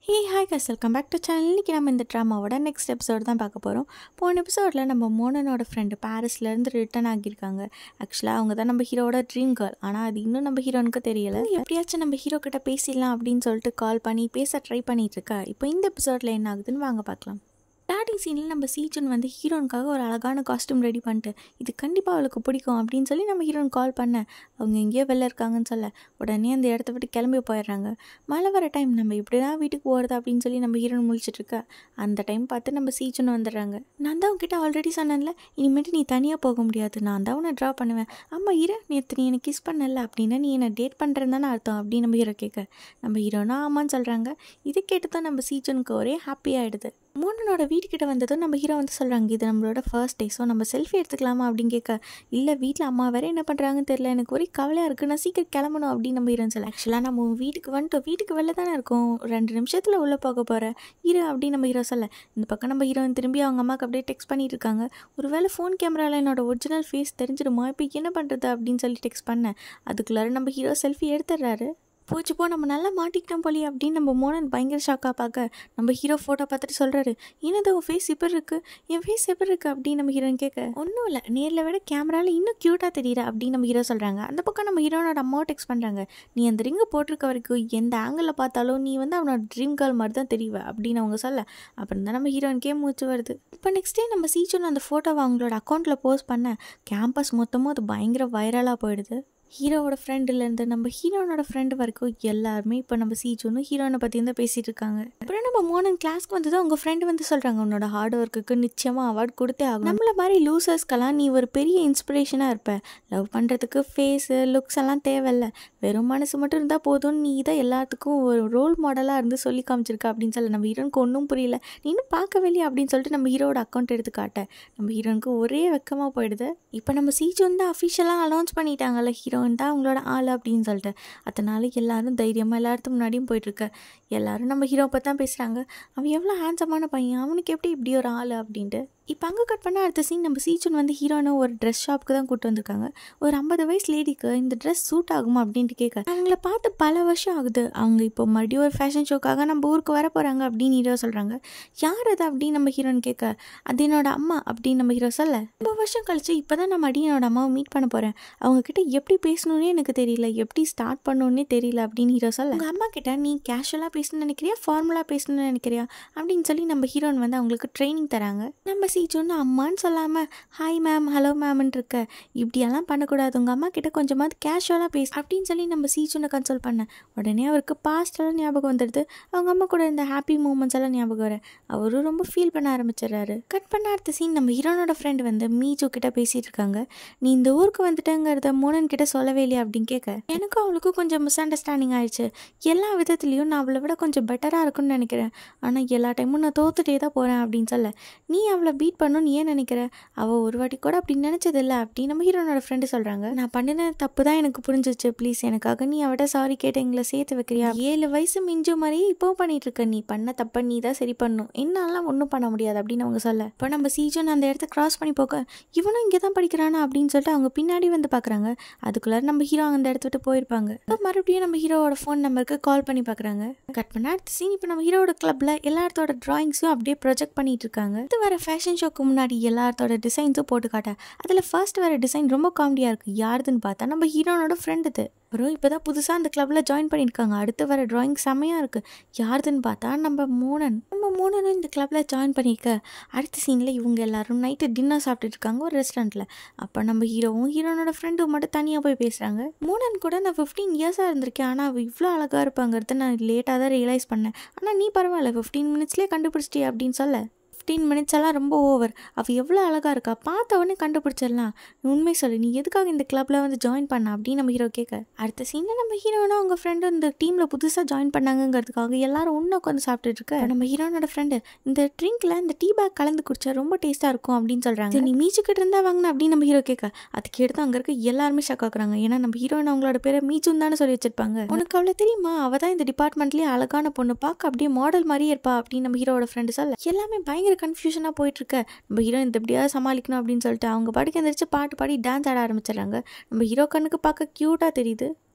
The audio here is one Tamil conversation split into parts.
hey hi guys welcome back to channel இன்றைக்கி நம்ம இந்த ட்ராமாவோட நெக்ஸ்ட் எபிசோடு தான் பார்க்க போகிறோம் போன எபிசோடில் நம்ம மோனனோட ஃப்ரெண்டு பாரிஸ்லேருந்து ரிட்டர்ன் ஆகியிருக்காங்க ஆக்சுவலாக அவங்க தான் நம்ம ஹீரோட ட்ரீம் கேர்ள் ஆனால் அது இன்னும் நம்ம ஹீரோனுக்கு தெரியல எப்படியாச்சும் நம்ம ஹீரோ கிட்ட பேசிடலாம் அப்படின்னு சொல்லிட்டு கால் பண்ணி பேச ட்ரை பண்ணிட்டு இருக்கா இப்போ இந்த எபிசோடில் என்ன ஆகுதுன்னு வாங்க பார்க்கலாம் ஸ்டார்டிங் சீனில் நம்ம சீஜன் வந்து ஹீரோனுக்காக ஒரு அழகான காஸ்டியூம் ரெடி பண்ணிட்டு இது கண்டிப்பாக அவளுக்கு பிடிக்கும் அப்படின்னு சொல்லி நம்ம ஹீரோன் கால் பண்ண அவங்க எங்கேயோ வெளில இருக்காங்கன்னு சொல்ல உடனே அந்த இடத்த விட்டு கிளம்பி போயிடுறாங்க மழை வர டைம் நம்ம இப்படி தான் வீட்டுக்கு போகிறது அப்படின்னு சொல்லி நம்ம ஹீரோன் முழிச்சிட்டு இருக்கா அந்த டைம் பார்த்து நம்ம சீஜன் வந்துடுறாங்க நான் தான் உங்ககிட்ட ஆல்ரெடி சொன்னேன்ல இனிமேட்டு நீ தனியாக போக முடியாது நான் தான் உன்னை ட்ரா பண்ணுவேன் ஆமாம் ஹீரோ நேற்று நீ எனக்கு கிஸ் பண்ணல அப்படின்னா நீ என்னை டேட் பண்ணுறேன்னு தானே அர்த்தம் அப்படின்னு நம்ம ஹீரோ கேட்க நம்ம ஹீரோனா ஆமான்னு சொல்கிறாங்க இது கேட்டு தான் நம்ம சீஜனுக்கு ஒரே ஹாப்பி ஆகிடுது மோனனோட வீட்டுக்கிட்ட வந்ததும் நம்ம ஹீரோ வந்து சொல்கிறாங்க இது நம்மளோட ஃபர்ஸ்ட் டே ஸோ நம்ம செல்ஃபி எடுத்துக்கலாமா அப்படின்னு கேட்க இல்லை வீட்டில் அம்மா வேற என்ன பண்ணுறாங்கன்னு தெரியல எனக்கு ஒரே கவலையாக இருக்குது நான் சீக்கிரம் கிளம்பணும் அப்படின்னு நம்ம ஹீரோன்னு சொல்ல ஆக்சுவலாக நம்ம வீட்டுக்கு வந்துட்டோம் வீட்டுக்கு வெளில தானே இருக்கோம் ரெண்டு நிமிஷத்தில் உள்ளே போக போகிறேன் ஹீரோ அப்படின்னு நம்ம ஹீரோ சொல்ல இந்த பக்கம் நம்ம ஹீரோயின் திரும்பி அவங்க அம்மாவுக்கு அப்படியே டெக்ஸ்ட் பண்ணிட்டு இருக்காங்க ஒருவேளை ஃபோன் கேமராவில் என்னோட ஒரிஜினல் ஃபேஸ் தெரிஞ்சிடுமா இப்போ என்ன பண்ணுறது அப்படின்னு சொல்லி டெக்ஸ்ட் பண்ணேன் அதுக்குள்ளார நம்ம ஹீரோ செல்ஃபி எடுத்துடுறாரு போச்சு போ நம்ம நல்லா மாட்டிக்கிட்டோம் போலி அப்படின்னு நம்ம மோனன் பயங்கர ஷாக்காக பார்க்க நம்ம ஹீரோ ஃபோட்டோ பார்த்துட்டு சொல்கிறாரு என்னது உன் ஃபேஸ் எப்படி இருக்குது என் ஃபேஸ் எப்படி இருக்குது அப்படின்னு நம்ம ஹீரோயின் கேட்க ஒன்றும் இல்லை நேரில் விட கேமராவில் இன்னும் க்யூட்டாக தெரியுற அப்படின்னு நம்ம ஹீரோ சொல்கிறாங்க அந்த பக்கம் நம்ம ஹீரோனோட அம்மாவை டெக்ஸ்ட் பண்ணுறாங்க நீ அந்த ரிங்கை போட்டிருக்க வரைக்கும் எந்த ஆங்கிளில் பார்த்தாலும் நீ வந்து அவனோட ட்ரீம் கேர்ள் மாதிரி தான் தெரியுவ அப்படின்னு அவங்க சொல்ல அப்புறம் தான் நம்ம ஹீரோயின்கே மூச்சு வருது இப்போ நெக்ஸ்ட் டே நம்ம சீச்சோன்னு அந்த ஃபோட்டோவை அவங்களோட அக்கௌண்ட்டில் போஸ்ட் பண்ண கேம்பஸ் மொத்தமும் அது பயங்கர வைரலாக போயிடுது ஹீரோவோட ஃப்ரெண்டுலேருந்து நம்ம ஹீரோனோட ஃப்ரெண்டு வரைக்கும் எல்லாருமே இப்போ நம்ம சீஜோன்னு ஹீரோனை பற்றி தான் பேசிகிட்டு இருக்காங்க அப்புறம் நம்ம மோர்னிங் கிளாஸ்க்கு வந்ததும் அவங்க ஃப்ரெண்டு வந்து சொல்கிறாங்க உன்னோட ஹார்ட் ஒர்க்குக்கு நிச்சயமாக அவார்ட் கொடுத்தே ஆகும் நம்மள மாதிரி லூசர்ஸ்க்கெல்லாம் நீ ஒரு பெரிய இன்ஸ்பிரேஷனாக இருப்ப லவ் பண்ணுறதுக்கு ஃபேஸு லுக்ஸ் எல்லாம் தேவையில்ல வெறும் மனசு மட்டும் இருந்தால் போதும் நீ தான் எல்லாத்துக்கும் ஒரு ரோல் மாடலாக இருந்து சொல்லி காமிச்சிருக்க அப்படின்னு சொல்ல நம்ம ஹீரோனுக்கு ஒன்றும் புரியல நீ இன்னும் பார்க்கவே இல்லையா அப்படின்னு சொல்லிட்டு நம்ம ஹீரோட அக்கௌண்ட் எடுத்து காட்ட நம்ம ஹீரோனுக்கு ஒரே வெக்கமாக போயிடுது இப்போ நம்ம சீஜோன் தான் அஃபிஷியலாக அனௌன்ஸ் பண்ணிட்டாங்கல்ல ஹீரோ அவன் தான் அவங்களோட ஆள் அப்படின்னு சொல்லிட்டு அதனால எல்லாரும் தைரியமாக எல்லாத்துக்கும் முன்னாடியும் போயிட்டுருக்க எல்லாரும் நம்ம ஹீரோ பற்றி தான் பேசுகிறாங்க அவன் எவ்வளோ ஹேண்ட்ஸமான பையன் அவனுக்கு எப்படி இப்படி ஒரு ஆள் அப்படின்ட்டு இப்போ அங்கே கட் பண்ண அடுத்த சீன் நம்ம சீச்சன் வந்து ஹீரோனை ஒரு ட்ரெஸ் ஷாப்புக்கு தான் கூப்பிட்டு வந்திருக்காங்க ஒரு ஐம்பது வயசு லேடிக்கு இந்த ட்ரெஸ் சூட் ஆகுமா அப்படின்ட்டு கேட்க அவங்கள பார்த்து பல வருஷம் ஆகுது அவங்க இப்போ மறுபடியும் ஒரு ஃபேஷன் ஷோக்காக நம்ம ஊருக்கு வர போகிறாங்க அப்படின்னு ஹீரோ சொல்கிறாங்க யார் அது அப்படின்னு நம்ம ஹீரோன்னு கேட்க அது என்னோட அம்மா அப்படின்னு நம்ம ஹீரோ சொல்ல ரொம்ப வருஷம் கழிச்சு இப்போ தான் நான் மறுபடியும் என்னோட அம்மாவை மீட் பண்ண போகிறேன் அவங்கக்கிட்ட எப்படி பேசணுன்னே எனக்கு தெரியல எப்படி ஸ்டார்ட் பண்ணணுன்னே தெரியல அப்படின்னு ஹீரோ சொல்ல உங்கள் அம்மா கிட்ட நீ கேஷுவலாக பேசணும்னு நினைக்கிறியா ஃபார்முலாக பேசணும்னு நினைக்கிறியா அப்படின்னு சொல்லி நம்ம ஹீரோன் வந்து அவங்களுக்கு ட்ரைனிங் தராங்க நம்ம சீச்சோன்னு அம்மான்னு சொல்லாமல் ஹாய் மேம் ஹலோ மேம்னு இருக்க இப்படியெல்லாம் பண்ணக்கூடாது உங்கள் அம்மா கிட்ட கொஞ்சமாவது கேஷுவலாக பேச அப்படின்னு சொல்லி நம்ம சீச்சோனை கன்சல்ட் பண்ண உடனே அவருக்கு பாஸ்ட் எல்லாம் ஞாபகம் வந்துடுது அவங்க அம்மா கூட இந்த ஹாப்பி மூமெண்ட்ஸ் எல்லாம் ஞாபகம் வர அவரும் ரொம்ப ஃபீல் பண்ண ஆரம்பிச்சிடுறாரு கட் பண்ண அடுத்த சீன் நம்ம ஹீரோனோட ஃப்ரெண்ட் வந்து மீஜோ கிட்ட பேசிட்டு இருக்காங்க நீ இந்த ஊருக்கு வந்துட்டேங்கிறத மோனன் கிட்ட சொல்லவே இல்லையா அப்படின்னு கேட்க எனக்கும் அவளுக்கும் கொஞ்சம் மிஸ் அண்டர்ஸ்டாண்டிங் ஆயிடுச்சு எல்லா விதத்துலேயும் நான் அவளை விட கொஞ்சம் பெட்டராக இருக்கும்னு நினைக்கிறேன் ஆனால் எல்லா டைமும் நான் தோத்துட்டே தான் போகிறேன் அப்படின்னு சொல்ல நீ அவளை பீட் பண்ணணும்னு ஏன் நினைக்கிற அவள் ஒரு வாட்டி கூட அப்படி நினச்சது இல்லை அப்படின்னு நம்ம ஹீரோனோட ஃப்ரெண்டு சொல்கிறாங்க நான் பண்ணின தப்பு தான் எனக்கு புரிஞ்சிச்சு ப்ளீஸ் எனக்காக நீ அவட்ட சாரி கேட்டு எங்களை சேர்த்து வைக்கிறியா ஏழு வயசு மிஞ்சு மாதிரியே இப்போ பண்ணிட்டு இருக்க நீ பண்ண தப்ப நீ தான் சரி பண்ணணும் என்னாலாம் ஒன்றும் பண்ண முடியாது அப்படின்னு அவங்க சொல்ல இப்போ நம்ம சீஜன் அந்த இடத்த கிராஸ் பண்ணி போக இவனும் இங்கே தான் படிக்கிறானா அப்படின்னு சொல்லிட்டு அவங்க பின்னாடி வந்து பார்க்குறாங்க அதுக்குள்ளார நம்ம ஹீரோ அந்த இடத்த விட்டு போயிருப்பாங்க இப்போ மறுபடியும் நம்ம ஹீரோவோட ஃபோன் நம்பருக்கு கால் பண்ணி பார்க்குறாங்க கட் பண்ண அடுத்த சீன் இப்போ நம்ம ஹீரோட கிளப்ல எல்லாத்தோட டிராயிங்ஸும் அப்படியே ப்ரொஜெக்ட் பண்ணிட்டு இருக்காங்க இது வர ஃபேஷன் ஷோக்கு முன்னாடி எல்லாத்தோட டிசைன்ஸும் போட்டு காட்ட அதில் ஃபர்ஸ்ட் வர டிசைன் ரொம்ப காமெடியாக இருக்குது யாருதுன்னு பார்த்தா நம்ம ஹீரோனோட ஃப்ரெண்டு இது அப்புறம் இப்போ தான் புதுசாக அந்த கிளப்பில் ஜாயின் பண்ணியிருக்காங்க அடுத்து வர ட்ராயிங் செம்மையாக இருக்குது யாருதுன்னு பார்த்தா நம்ம மோனன் நம்ம மோனனும் இந்த கிளப்பில் ஜாயின் பண்ணியிருக்க அடுத்த சீனில் இவங்க எல்லாரும் நைட்டு டின்னர் சாப்பிட்டுட்டு இருக்காங்க ஒரு ரெஸ்டாரண்ட்டில் அப்போ நம்ம ஹீரோவும் ஹீரோனோட ஃப்ரெண்டும் மட்டும் தனியாக போய் பேசுகிறாங்க மோனன் கூட நான் ஃபிஃப்டீன் இயர்ஸாக இருந்திருக்கேன் ஆனால் அவள் இவ்வளோ அழகாக இருப்பாங்கிறத நான் லேட்டாக தான் ரியலைஸ் பண்ணேன் ஆனால் நீ பரவாயில்ல ஃபிஃப்டீன் மினிட்ஸ்லேயே கண்டுபிடிச்சிட்டியா அப்படின்னு சொல்ல ஃபிஃப்டீன் மினிட்ஸ் எல்லாம் ரொம்ப ஓவர் அவள் எவ்வளோ அழகாக இருக்கா பார்த்த உடனே கண்டுபிடிச்சிடலாம் உண்மை சொல்லு நீ எதுக்காக இந்த கிளப்பில் வந்து ஜாயின் பண்ண அப்படின்னு நம்ம ஹீரோ கேட்க அடுத்த சீனில் நம்ம ஹீரோனா அவங்க ஃப்ரெண்டு இந்த டீமில் புதுசாக ஜாயின் பண்ணாங்கங்கிறதுக்காக எல்லாரும் ஒன்று உட்காந்து சாப்பிட்டுட்டு இருக்க நம்ம ஹீரோனோட ஃப்ரெண்டு இந்த ட்ரிங்க்கில் இந்த டீ பேக் கலந்து குடிச்சா ரொம்ப டேஸ்ட்டாக இருக்கும் அப்படின்னு சொல்கிறாங்க நீ மீச்சுக்கிட்டு இருந்தா வாங்கின அப்படின்னு நம்ம ஹீரோ கேட்க அதுக்கு எடுத்து அங்கே இருக்க எல்லாருமே ஷாக் ஆக்குறாங்க ஏன்னா நம்ம ஹீரோயின் அவங்களோட பேரை மீச்சும் தானே சொல்லி வச்சிருப்பாங்க உனக்கு அவ்வளோ தெரியுமா அவள் தான் இந்த டிபார்ட்மெண்ட்லேயே அழகான பொண்ணு பார்க்க அப்படியே மாடல் மாதிரியே இருப்பா அப்படின்னு நம்ம ஹீரோட ஃப்ரெண்டு சொல்ல எல்லாமே பயங்கர கன்ஃபியூஷனாக போயிட்டுருக்க நம்ம ஹீரோ இந்த எப்படியாவது சமாளிக்கணும் அப்படின்னு சொல்லிட்டு அவங்க பாட்டுக்கு எந்திரிச்சு பாட்டு பாடி டான்ஸ் ஆட ஆரம்பிச்சிடுறாங்க நம்ம ஹீரோ கண்ணுக்கு பார்க்க க்யூட்டாக தெரியுது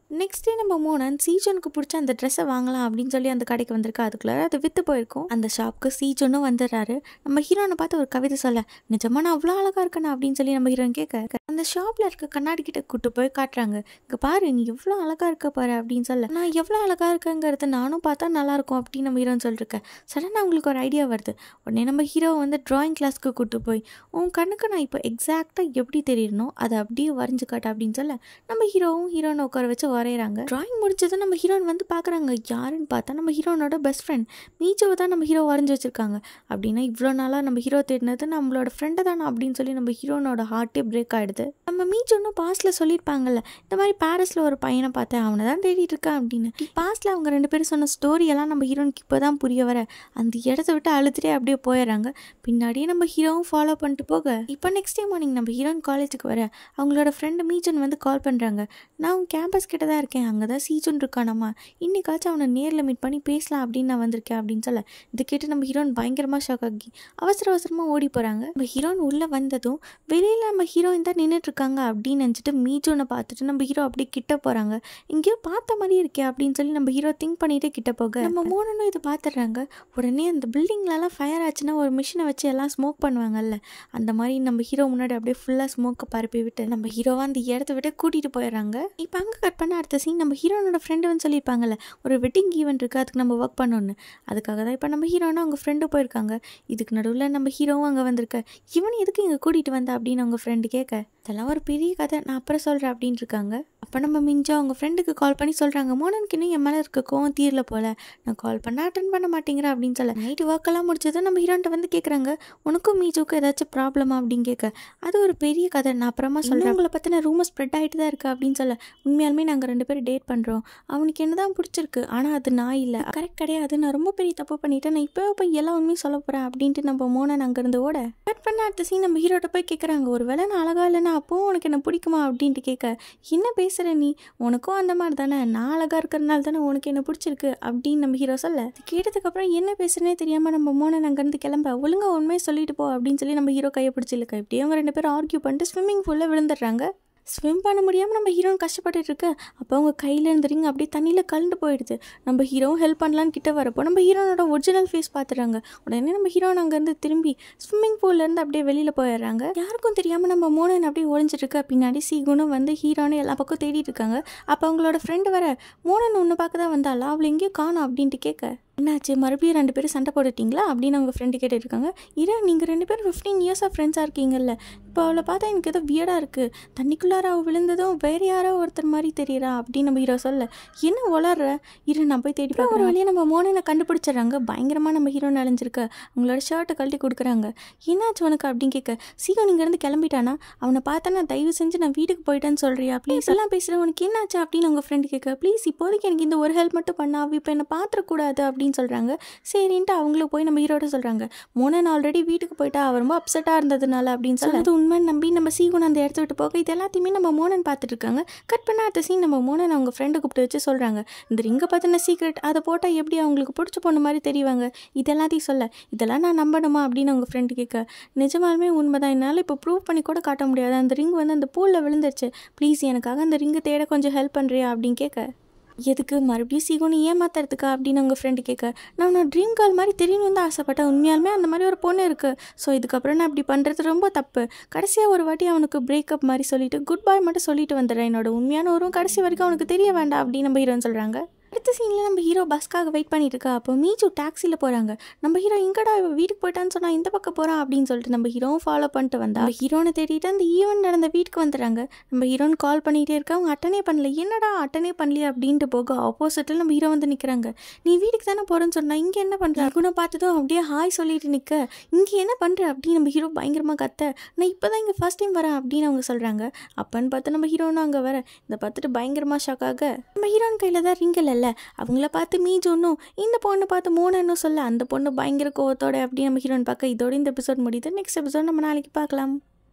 நெக்ஸ்ட் டே நம்ம மோனன் சீஜனுக்கு பிடிச்ச அந்த ட்ரெஸ்ஸை வாங்கலாம் அப்படின்னு சொல்லி அந்த கடைக்கு வந்திருக்கா அதுக்குள்ளே அது விற்று போயிருக்கும் அந்த ஷாப்க்கு சீஜனும் வந்துடுறாரு நம்ம ஹீரோனை பார்த்து ஒரு கவிதை சொல்ல நிஜமா நான் அவ்வளோ அழகாக இருக்கேனா அப்படின்னு சொல்லி நம்ம ஹீரோன் கேட்க அந்த ஷாப்பில் இருக்க கண்ணாடி கிட்ட கூட்டு போய் காட்டுறாங்க இங்கே பாரு நீ எவ்வளோ அழகாக இருக்க பாரு அப்படின்னு சொல்ல நான் எவ்வளோ அழகாக இருக்கேங்கிறத நானும் பார்த்தா நல்லாயிருக்கும் அப்படின்னு நம்ம ஹீரோன்னு சொல்லிருக்கேன் சடனாக அவங்களுக்கு ஒரு ஐடியா வருது உடனே நம்ம ஹீரோ வந்து ட்ராயிங் கிளாஸ்க்கு கூட்டு போய் உன் கண்ணுக்கு நான் இப்போ எக்ஸாக்டாக எப்படி தெரியணும் அதை அப்படியே வரைஞ்சு காட்டு அப்படின்னு சொல்ல நம்ம ஹீரோவும் ஹீரோனை உட்கார வச்சு வரைகிறாங்க ட்ராயிங் முடிச்சதும் நம்ம ஹீரோன் வந்து பார்க்குறாங்க யாருன்னு பார்த்தா நம்ம ஹீரோனோட பெஸ்ட் ஃப்ரெண்ட் மீச்சோவை தான் நம்ம ஹீரோ வரைஞ்சி வச்சிருக்காங்க அப்படின்னா இவ்வளோ நாளாக நம்ம ஹீரோ தேடினது நம்மளோட ஃப்ரெண்டு தானே அப்படின்னு சொல்லி நம்ம ஹீரோனோட ஹார்ட்டே பிரேக் ஆகிடுது நம்ம மீச்சோன்னு பாஸ்ட்டில் சொல்லியிருப்பாங்கல்ல இந்த மாதிரி பாரிஸில் ஒரு பையனை பார்த்தேன் அவனை தான் தேடிட்டு இருக்கான் அப்படின்னு பாஸ்ட்டில் அவங்க ரெண்டு பேரும் சொன்ன ஸ்டோரியெல்லாம் நம்ம ஹீரோனுக்கு இப்போ தான் புரிய வர அந்த இடத்த விட்டு அழுதுட்டே அப்படியே போயிடுறாங்க பின்னாடியே நம்ம ஹீரோவும் ஃபாலோ பண்ணிட்டு போக இப்போ நெக்ஸ்ட் டே மார்னிங் நம்ம ஹீரோயின் காலேஜுக்கு வர அவங்களோட ஃப்ரெண்டு மீச்சன் வந்து கால் பண்ணுறாங்க நான் உன் கேம்பஸ் கிட்ட தான் இருக்கேன் அங்கே தான் சீஜன் இருக்கானம்மா இன்னைக்காச்சும் அவனை நேரில் மீட் பண்ணி பேசலாம் அப்படின்னு நான் வந்திருக்கேன் அப்படின்னு சொல்ல இது கேட்டு நம்ம ஹீரோயின் பயங்கரமாக ஷாக் ஆகி அவசர அவசரமாக ஓடி போகிறாங்க நம்ம ஹீரோயின் உள்ளே வந்ததும் வெளியில் நம்ம ஹீரோயின் தான் நின்றுட்டு இருக்காங்க அப்படின்னு நினச்சிட்டு மீஜோனை பார்த்துட்டு நம்ம ஹீரோ அப்படியே கிட்ட போகிறாங்க எங்கேயோ பார்த்த மாதிரி இருக்கே அப்படின்னு சொல்லி நம்ம ஹீரோ திங்க் பண்ணிட்டு கிட்ட போக நம்ம மூணுன்னு இது பார்த்துடுறாங்க உடனே அந்த பில்டிங்லலாம் ஃபயர் ஆச்சுன்னா ஒரு மிஷினை வச்சு எல்லாம் ஸ்மோக் பண்ணுவாங்கல்ல அந்த மாதிரி நம்ம ஹீரோ முன்னாடி அப்படியே ஃபுல்லாக ஸ்மோக்கை பரப்பி விட்டு நம்ம ஹீரோவை அந்த இடத்த விட்டு கூட்டிகிட்டு போயிடுறாங்க இப்போ அங்கே கட் பண்ண அடுத்த சீன் நம்ம ஹீரோனோட ஃப்ரெண்டு வந்து சொல்லியிருப்பாங்கல்ல ஒரு வெட்டிங் ஈவெண்ட் இருக்குது அதுக்கு நம்ம ஒர்க் பண்ணோன்னு அதுக்காக தான் இப்போ நம்ம ஹீரோனா அவங்க ஃப்ரெண்டு போயிருக்காங்க இதுக்கு நடுவில் நம்ம ஹீரோவும் அங்கே வந்திருக்க இவன் எதுக்கு இங்கே கூட்டிகிட்டு வந்தா அப்படின்னு அவங்க ஃப்ரெண்டு கேட்க இதெல்லாம் ஒரு பெரிய கதை நான் அப்புறம் சொல்கிறேன் அப்படின்னு இருக்காங்க அப்போ நம்ம மிஞ்சா அவங்க ஃப்ரெண்டுக்கு கால் பண்ணி சொல்கிறாங்க மோனனுக்கு இன்னும் என் மேலே இருக்க கோவம் தீரல போல நான் கால் பண்ண அட்டன் பண்ண மாட்டேங்கிறேன் அப்படின்னு சொல்ல நைட்டு ஒர்க்கெல்லாம் முடிச்சதும் நம்ம ஹீரோன்ட்ட வந்து கேட்குறாங்க உனக்கும் மீஜுக்கும் ஏதாச்சும் ப்ராப்ளமா அப்படின்னு கேட்க அது ஒரு பெரிய கதை நான் அப்புறமா சொல்கிறேன் உங்களை பற்றின ரூமர் ஸ்ப்ரெட் ஆகிட்டு தான் இருக்கு அப்படின்னு சொல்ல உண்மையாலுமே நாங்கள் ரெண்டு பேரும் டேட் பண்ணுறோம் அவனுக்கு என்ன தான் பிடிச்சிருக்கு ஆனால் அது நான் இல்லை கரெக்ட் கிடையாது நான் ரொம்ப பெரிய தப்பு பண்ணிட்டேன் நான் இப்போ போய் எல்லா உண்மையும் சொல்ல போகிறேன் அப்படின்ட்டு நம்ம மோனன் அங்கேருந்து ஓட கட் பண்ண அடுத்த சீன் நம்ம ஹீரோட்ட போய் கேட்குறாங்க ஒரு வேளை நான் அழகா இல்லைன்னா அப்போவும் உனக்கு என்ன பிடிக்குமா அப்படின்ட்டு கேட்க என்ன பேசுகிற நீ உனக்கும் அந்த மாதிரி தானே நான் அழகாக இருக்கிறனால தானே உனக்கு என்ன பிடிச்சிருக்கு அப்படின்னு நம்ம ஹீரோ சொல்ல இது கேட்டதுக்கப்புறம் என்ன பேசுறேனே தெரியாமல் நம்ம மோனன் அங்கேருந்து கிளம்ப ஒழுங்கா உண்மையை சொல்லிட்டு போ அப்படின்னு சொல்லி நம்ம ஹீரோ கையை பிடிச்சிருக்க இப்படியே அவங்க ரெண்டு பேரும் ஆர்கியூ பண்ணிட்டு ஸ்விம்மிங் பூலில் விழுந்துடுறாங்க ஸ்விம் பண்ண முடியாமல் நம்ம ஹீரோன் கஷ்டப்பட்டுட்டு இருக்க அப்போ அவங்க கையில் இருந்த ring அப்படியே தண்ணியில் கலந்து போயிடுது நம்ம ஹீரோவும் ஹெல்ப் பண்ணலான்னு கிட்ட வரப்போ நம்ம ஹீரோனோட ஒரிஜினல் ஃபேஸ் பார்த்துறாங்க உடனே நம்ம ஹீரோன் அங்கேருந்து திரும்பி ஸ்விம்மிங் பூல்லேருந்து அப்படியே வெளியில் போயிடுறாங்க யாருக்கும் தெரியாமல் நம்ம மோனன் அப்படியே ஒளிஞ்சிட்டு இருக்க பின்னாடி சீகுனும் வந்து ஹீரோனு எல்லா பக்கம் தேடிட்டு இருக்காங்க அப்போ அவங்களோட ஃப்ரெண்டு வர மோனன் ஒன்று பார்க்க தான் வந்தாளா அவளை எங்கேயும் காணும் அப்படின்ட்டு கேட்க என்னாச்சு மறுபடியும் ரெண்டு பேரும் சண்டை போட்டுட்டீங்களா அப்படின்னு அவங்க ஃப்ரெண்டு கேட்டுருக்காங்க இரா நீங்கள் ரெண்டு பேரும் ஃபிஃப்டீன் இயர்ஸாக ஃப்ரெண்ட்ஸாக இருக்கீங்கல்ல இப்போ அவளை பார்த்தா எனக்கு ஏதோ வியடாக இருக்குது தண்ணிக்குள்ளார அவள் விழுந்ததும் வேறு யாரோ ஒருத்தர் மாதிரி தெரியறா அப்படின்னு நம்ம ஹீரோ சொல்ல என்ன வளர்ற இரு நான் போய் தேடி பார்க்குறேன் ஒரு வழியாக நம்ம மோனனை கண்டுபிடிச்சிடுறாங்க பயங்கரமாக நம்ம ஹீரோ நனைஞ்சிருக்க அவங்களோட ஷர்ட்டை கழட்டி கொடுக்குறாங்க என்னாச்சு உனக்கு அப்படின்னு கேட்க சீக்கிரம் இங்கேருந்து கிளம்பிட்டானா அவனை பார்த்தா தயவு செஞ்சு நான் வீட்டுக்கு போயிட்டேன்னு சொல்கிறியா ப்ளீஸ் எல்லாம் பேசுகிறேன் உனக்கு என்னாச்சு அப்படின்னு அவங்க ஃப்ரெண்டு கேட்க ப்ளீஸ் இப்போதைக்கு எனக்கு இந்த ஒரு ஹெல்ப் மட்டும் பண்ணா அவ இப்போ என்னை பாத்திரக்கூடாது அப்படின்னு சொல்கிறாங்க சரின்ட்டு அவங்களும் போய் நம்ம ஹீரோட சொல்கிறாங்க மோனன் ஆல்ரெடி வீட்டுக்கு போயிட்டா அவ ரொம்ப அப்செட்டாக இருந்ததுனால அப்படின்னு சொல்லி அது உண்மை நம்பி நம்ம சீகுன் அந்த இடத்த விட்டு போக இது எல்லாத்தையுமே நம்ம மோனன் பார்த்துட்டு இருக்காங்க கட் பண்ண அடுத்த சீன் நம்ம மோனன் அவங்க ஃப்ரெண்டை கூப்பிட்டு வச்சு சொல்கிறாங்க இந்த ரிங்கை பற்றின சீக்ரெட் அதை போட்டால் எப்படி அவங்களுக்கு பிடிச்ச பொண்ணு மாதிரி தெரிவாங்க இது எல்லாத்தையும் சொல்ல இதெல்லாம் நான் நம்பணுமா அப்படின்னு அவங்க ஃப்ரெண்டு கேட்க நிஜமாலுமே உண்மைதான் என்னால் இப்போ ப்ரூவ் பண்ணி கூட காட்ட முடியாது அந்த ரிங் வந்து அந்த பூலில் விழுந்துருச்சு ப்ளீஸ் எனக்காக அந்த ரிங்கை தேட கொஞ்சம் ஹெல்ப் பண்ணுறியா அப்படின்னு கேட்க எதுக்கு மறுபடியும் சீகோனு ஏமாத்துறதுக்கா அப்படின்னு அவங்க ஃப்ரெண்டு கேட்க நான் நான் ட்ரீம் கேர்ள் மாதிரி தெரியணும்னு தான் ஆசைப்பட்டேன் உண்மையாலுமே அந்த மாதிரி ஒரு பொண்ணு இருக்குது ஸோ இதுக்கப்புறம் நான் இப்படி பண்ணுறது ரொம்ப தப்பு கடைசியாக ஒரு வாட்டி அவனுக்கு பிரேக்கப் மாதிரி சொல்லிட்டு குட் பை மட்டும் சொல்லிட்டு வந்துடுறேன் என்னோட உண்மையான உருவம் கடைசி வரைக்கும் அவனுக்கு தெரிய வேண்டாம் அப்படின்னு நம்ம ஹீரோன்னு சொல்கிறாங்க அடுத்த சீனில் நம்ம ஹீரோ பஸ்க்காக வெயிட் பண்ணிட்டு இருக்கா அப்போ மீச்சு டாக்ஸியில் போகிறாங்க நம்ம ஹீரோ எங்கடா இவ வீட்டுக்கு போயிட்டான்னு சொன்னால் இந்த பக்கம் போகிறான் அப்படின்னு சொல்லிட்டு நம்ம ஹீரோவும் ஃபாலோ பண்ணிட்டு வந்தா நம்ம ஹீரோனை தேடிட்டு அந்த ஈவெண்ட் நடந்த வீட்டுக்கு வந்துடுறாங்க நம்ம ஹீரோன் கால் பண்ணிகிட்டே இருக்கா அவங்க அட்டனே பண்ணல என்னடா அட்டனே பண்ணலையே அப்படின்ட்டு போக ஆப்போசிட்டில் நம்ம ஹீரோ வந்து நிற்கிறாங்க நீ வீட்டுக்கு தானே போகிறேன்னு சொன்னா இங்கே என்ன பண்ணுற குணம் பார்த்ததும் அப்படியே ஹாய் சொல்லிட்டு நிற்க இங்கே என்ன பண்ணுற அப்படின்னு நம்ம ஹீரோ பயங்கரமாக கத்த நான் இப்போ தான் இங்கே ஃபர்ஸ்ட் டைம் வரேன் அப்படின்னு அவங்க சொல்கிறாங்க அப்பன்னு பார்த்து நம்ம ஹீரோனும் அங்கே வர இதை பார்த்துட்டு பயங்கரமாக ஷாக் ஆக நம்ம ஹீரோன் கையில் தான் ரிங் இல்லைல்ல அவங்கள பார்த்து மீஜொன்னும் இந்த பொண்ணு பார்த்து மூணுன்னு சொல்ல அந்த பொண்ணு பயங்கர கோவத்தோட அப்படி நம்ம ஹீரோன் பார்க்க இதோட இந்த எபிசோட் முடியுது நெக்ஸ்ட் எபிசோட் நம்ம நாளைக்கு பார்க்கலாம்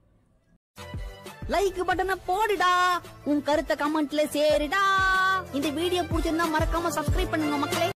லைக் பட்டனை போடுடா உன் கருத்தை கமெண்ட்ல சேருடா இந்த வீடியோ பிடிச்சிருந்தா மறக்காம சப்ஸ்கிரைப் பண்ணுங்க மக்களே